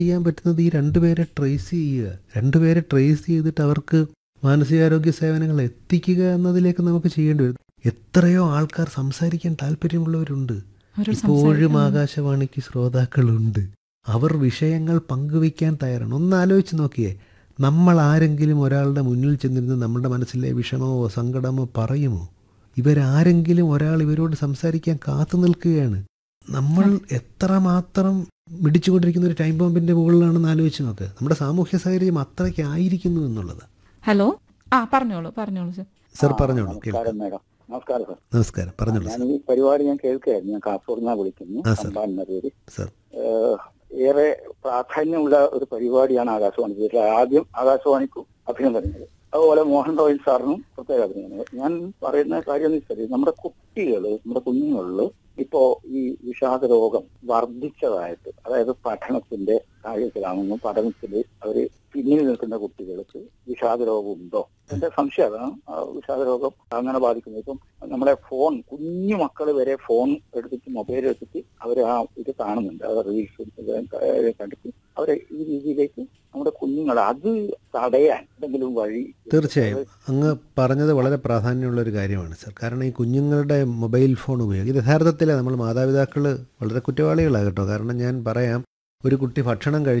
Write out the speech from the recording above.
ചെയ്യാൻ പറ്റുന്നത് ഈ രണ്ടുപേരെ ട്രേസ് ചെയ്യുക രണ്ടുപേരെ ട്രേസ് ചെയ്തിട്ട് അവർക്ക് മാനസികാരോഗ്യ സേവനങ്ങൾ എത്തിക്കുക എന്നതിലേക്ക് നമുക്ക് ചെയ്യേണ്ടി വരും എത്രയോ ആൾക്കാർ സംസാരിക്കാൻ താല്പര്യമുള്ളവരുണ്ട് അവരോട് ഇപ്പോഴും സംസാരിക്കണം. ആകാശവാണിക്ക് ശ്രോതാക്കളുണ്ട് അവർ വിഷയങ്ങൾ പങ്കുവയ്ക്കാൻ തയ്യാറാണ് ഒന്ന് ആലോചിച്ച് നോക്കിയേ നമ്മൾ ആരെങ്കിലും ഒരാളുടെ മുന്നിൽ ചെന്നിരുന്ന് നമ്മുടെ മനസ്സിലെ വിഷമമോ സങ്കടമോ പറയുമോ ഇവരാരെങ്കിലും ഒരാൾ ഇവരോട് സംസാരിക്കാൻ കാത്തു നിൽക്കുകയാണ് നമ്മൾ എത്രമാത്രം മിടിച്ചുകൊണ്ടിരിക്കുന്ന ഒരു ടൈം ബോംബിന്റെ മുകളിലാണെന്ന് ആലോചിച്ച് നോക്ക് നമ്മുടെ സാമൂഹ്യ സാഹചര്യം അത്രയ്ക്ക് ആയിരിക്കുന്നു എന്നുള്ളത് ഹലോ ആ പറഞ്ഞോളൂ പറഞ്ഞോളൂ സർ സർ ആ, പറഞ്ഞോളൂ നമസ്കാരം കേൾക്കാം മേഡം നമസ്കാരം സർ നമസ്കാരം പറഞ്ഞോളൂ ഞാൻ സർ ഈ പരിപാടി ഞാൻ കേൾക്കുകയായിരുന്നു ഞാൻ കാസർഗോഡ് നിന്നാണ് വിളിക്കുന്നു ആ, സർ. അമ്പാൻ എന്ന പേര് സർ ഏഹ്, ഏറെ പ്രാധാന്യമുള്ള ഒരു പരിപാടിയാണ് ആകാശവാണി ഇതിൽ ആദ്യം ആകാശവാണിക്കും അഭിനന്ദനങ്ങൾ അതുപോലെ മോഹൻ റോയൽ സാറിനും പ്രത്യേക അഭിനന്ദനങ്ങൾ ഞാൻ പറയുന്ന കാര്യം എന്ന് വെച്ചാൽ നമ്മുടെ കുട്ടികൾ നമ്മുടെ കുഞ്ഞുങ്ങളിൽ ഇപ്പോ ഈ വിഷാദ രോഗം വർദ്ധിച്ചതായിട്ട് അതായത് പഠനത്തിന്റെ കാര്യത്തിലാണെന്നും പഠനത്തിൽ അവര് പിന്നിൽ നിൽക്കുന്ന കുട്ടികൾക്ക് വിഷാദ രോഗം ഉണ്ടോ എന്റെ സംശയം അതാണ് ആ വിഷാദ രോഗം അങ്ങനെ ബാധിക്കുന്നത് ഇപ്പം നമ്മളെ ഫോൺ കുഞ്ഞു മക്കൾ വരെ ഫോൺ എടുത്തിട്ട് മൊബൈൽ എടുത്തിട്ട് അവർ ആ ഇത് കാണുന്നുണ്ട് അത് റീൽസും ഇത് കണ്ടിട്ട് അവരെ ഈ രീതിയിലേക്ക് നമ്മുടെ കുഞ്ഞുങ്ങൾ അത് തടയാൻ എന്തെങ്കിലും വഴി തീർച്ചയായും അങ്ങ് പറഞ്ഞത് വളരെ പ്രാധാന്യമുള്ള ഒരു കാര്യമാണ് സർ കാരണം ഈ കുഞ്ഞുങ്ങളുടെ മൊബൈൽ ഫോൺ ഉപയോഗം ഇത് യഥാർത്ഥത്തിൽ നമ്മൾ മാതാപിതാക്കൾ വളരെ കുറ്റവാളികളാകട്ടോ കാരണം ഞാൻ പറയാം ഒരു കുട്ടി ഭക്ഷണം കഴിച്ചു